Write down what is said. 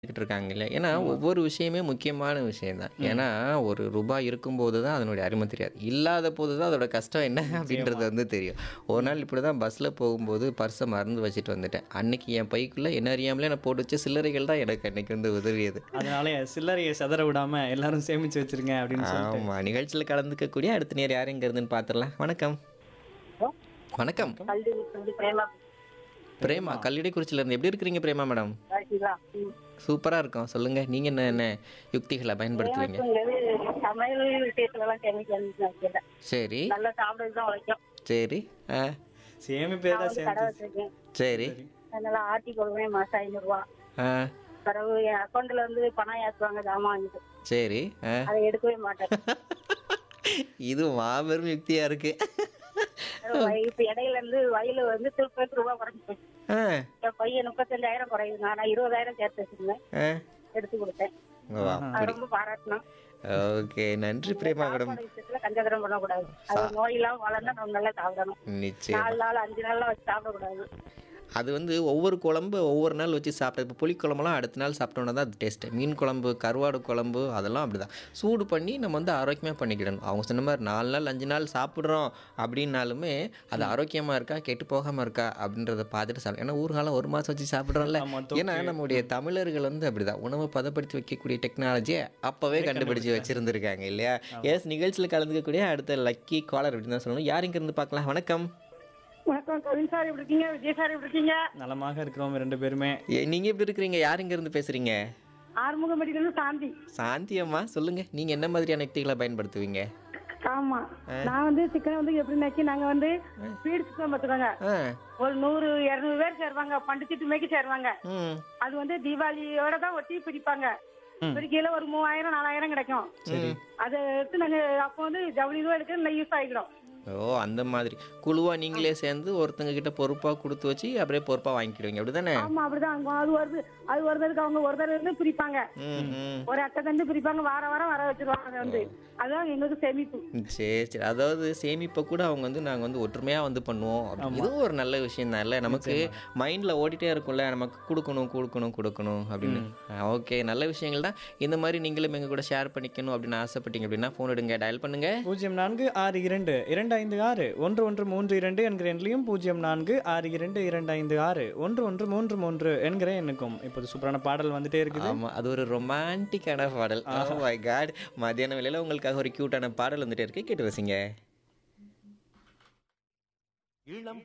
பண்ணிக்கிட்டு இருக்காங்க இல்ல. ஏன்னா, ஆமா. ஒவ்வொரு விஷயமே முக்கியமான விஷயம் தான். ஏன்னா, ஒரு ரூபாய் இருக்கும்போது தான் அதனுடைய அருமை தெரியாது. இல்லாத போது தான் அதோட கஷ்டம் என்ன அப்படின்றது நிச்சயமா. வந்து தெரியும். ஒரு நாள் இப்படி தான் பஸ்ஸில போகும்போது பர்ஸ மறந்து வச்சுட்டு வந்துட்டேன். அன்னைக்கு என் பைக்குள்ள என்ன அறியாமலே நான் போட்டு வச்ச சில்லறைகள் தான் எனக்கு அன்னைக்கு வந்து உதவியது. அதனால சில்லறைய சிதற விடாம எல்லாரும் சேமிச்சு வச்சிருங்க அப்படின்னு சொல்லிட்டு. ஆமா. நிகழ்ச்சியில கலந்துக்கக்கூடிய அடுத்த நேர் யார் எங்க இருந்துன்னு பார்த்துடலாம். வணக்கம். வணக்கம். கல்வி வந்து பிரேமா பிரேமா கல்லிடைக்குறிச்சியில இருந்து எப்படி இருக்கிறீங்க பிரேமா மேடம்? பேசுறீங்களா? ம். சூப்பரா இருக்கும். சொல்லுங்க. நீங்க என்ன என்ன யுக்திகளை பயன்படுத்துவீங்க? பிரேமாக்குங்கிறது சமையல் விஷயத்துல எல்லாம் கெமிக்கல் வைக்கல சரி. நல்லா சாப்பிடுறது தான் உழைக்கும் சரி. ஆ. சேமிப்பே நான் தான் வந்து கடை சேர்ந்து வச்சிருக்கேன் சரி. அதனால ஆட்டி கொடுவேன் மாசம் ஐநூறு ரூபா ஆ. பிறகு என் அக்கௌண்ட்ல வந்து பணம் ஏற்றுவாங்க ஜாமான் வாங்கிட்டு சரி. ஆ. அதை எடுக்கவே மாட்டேன் இது மாபெரும் யுக்தியா இருக்கு. வய- இப்ப இடையில இருந்து வயல வந்து திருப்பி ரூபா குறைஞ்சு போச்சு ஆ. என் பையன் முப்பத்தஞ்சாயிரம் குறையுது நான் இருபதாயிரம் சேர்த்து வச்சிருந்தேன் ஆ. எடுத்து கொடுத்தேன் வா, ஆஹா. அது அப்படி. ரொம்ப பாராட்டணும் ஓகே. நன்றி பிரேமா மேடம். சாப்பாடு விஷயத்துல கஞ்சகரம் பண்ணக்கூடாது அது நோயெல்லாம் வளர்ந்தா நம்ம நல்லா சாப்பிடணும் நிச்சயம். நாலு நாள் அஞ்சு நாள்லாம் வச்சு சாப்பிடக்கூடாது அது வந்து ஒவ்வொரு குழம்பு ஒவ்வொரு நாள் வச்சு சாப்பிட்டது இப்போ புளிக்குழம்புலாம் அடுத்த நாள் சாப்பிட்டோன்னா தான் அது டேஸ்ட்டு மீன் குழம்பு கருவாடு குழம்பு அதெல்லாம் அப்படி தான் சூடு பண்ணி நம்ம வந்து ஆரோக்கியமாக பண்ணிக்கிடணும் அவங்க சொன்ன மாதிரி நாலு நாள் அஞ்சு நாள் சாப்பிட்றோம் அப்படின்னாலுமே அது ஆரோக்கியமாக இருக்கா கெட்டு போகாமல் இருக்கா அப்படின்றத பார்த்துட்டு சாப்பிடும் ஏன்னா ஊர்காலம் ஒரு மாதம் வச்சு சாப்பிட்றோம்ல ஆமா, ஏன்னா தொக்கு. நம்முடைய தமிழர்கள் வந்து அப்படிதான் உணவை பதப்படுத்தி வைக்கக்கூடிய டெக்னாலஜியை அப்போவே கண்டுபிடிச்சு வச்சிருந்திருக்காங்க இல்லையா எஸ் நிகழ்ச்சியில் கலந்துக்கக்கூடிய அடுத்த லக்கி காலர் அப்படின்னு தான் சொல்லணும் யார் இருந்து பார்க்கலாம் வணக்கம் வணக்கம் கவின் சார் எப்படி இருக்கீங்க விஜய் சார் எப்படி இருக்கீங்க நலமாக இருக்கிறோம் ரெண்டு பேருமே ஏ, நீங்க எப்படி இருக்கிறீங்க யார் இங்க இருந்து பேசுறீங்க ஆறுமுகம் மெடிக்கல் சாந்தி சாந்தி அம்மா சொல்லுங்க நீங்க என்ன மாதிரியான யுக்திகளை பயன்படுத்துவீங்க ஆமா நான் வந்து சிக்கன் வந்து எப்படின்னாக்கி நாங்க வந்து ஸ்பீடு சிக்கன் பார்த்துக்கோங்க ஆ ஒரு நூறு இருநூறு பேர் சேருவாங்க பண்டிச்சிட்டு மேய்க்கு சேருவாங்க ம் அது வந்து தீபாவளியோட தான் ஒட்டி பிடிப்பாங்க ம். பிடிக்கையில ஒரு மூவாயிரம் நாலாயிரம் கிடைக்கும் சரி அதை எடுத்து நாங்க அப்போ வந்து ஜவுளி இதுவும் எடுக்க நல்லா யூஸ் ஆகிடும் ஓ அந்த மாதிரி குழுவா நீங்களே சேர்ந்து ஒருத்தங்க கிட்ட பொறுப்பா கொடுத்து வச்சு அப்படியே பொறுப்பா வாங்கிக்கிடுவீங்க அப்படிதானே ஆமா அப்படிதான் அங்க அது வருது அது வருதுக்கு அவங்க ஒரு தடவை இருந்து பிரிப்பாங்க ம் ம் ஒரு அட்டை தந்து பிரிப்பாங்க வார வாரம் வர வச்சிருவாங்க அதை வந்து அதுதான் எங்களுக்கு சேமிப்பு சரி சரி அதாவது சேமிப்பை கூட அவங்க வந்து நாங்கள் வந்து ஒற்றுமையாக வந்து பண்ணுவோம் அப்படி- இதுவும் ஒரு நல்ல விஷயம் தான் இல்லை நமக்கு மைண்டில் ஓடிட்டே இருக்கும்ல நமக்கு கொடுக்கணும் கொடுக்கணும் கொடுக்கணும் அப்படின்னு ஓகே நல்ல விஷயங்கள் தான் இந்த மாதிரி நீங்களும் எங்கள் கூட ஷேர் பண்ணிக்கணும் அப்படின்னு ஆசைப்பட்டீங்க அப்படின்னா ஃபோன் எடுங்க டயல் பண்ணுங்க பூஜ்ஜியம் நான்கு ஆறு இரண்டு இரண்டு ஐந்து ஆறு ஒன்று ஒன்று மூன்று இரண்டு என்கிற எண்ணிலையும் பூஜ்ஜியம் நான்கு ஆறு இரண்டு இரண்டு ஐந்து ஆறு ஒன்று ஒன்று மூன்று மூன்று என்கிற எண்ணுக்கும் இப்போது சூப்பரான பாடல் வந்துட்டே இருக்குது ஆமா அது ஒரு ரொமான்டிக்கான பாடல் ஓ மை காட் மத்தியான வேளையில உங்களுக்காக ஒரு கியூட்டான பாடல் வந்துட்டே இருக்கு கேட்டு ரசிங்க இளம்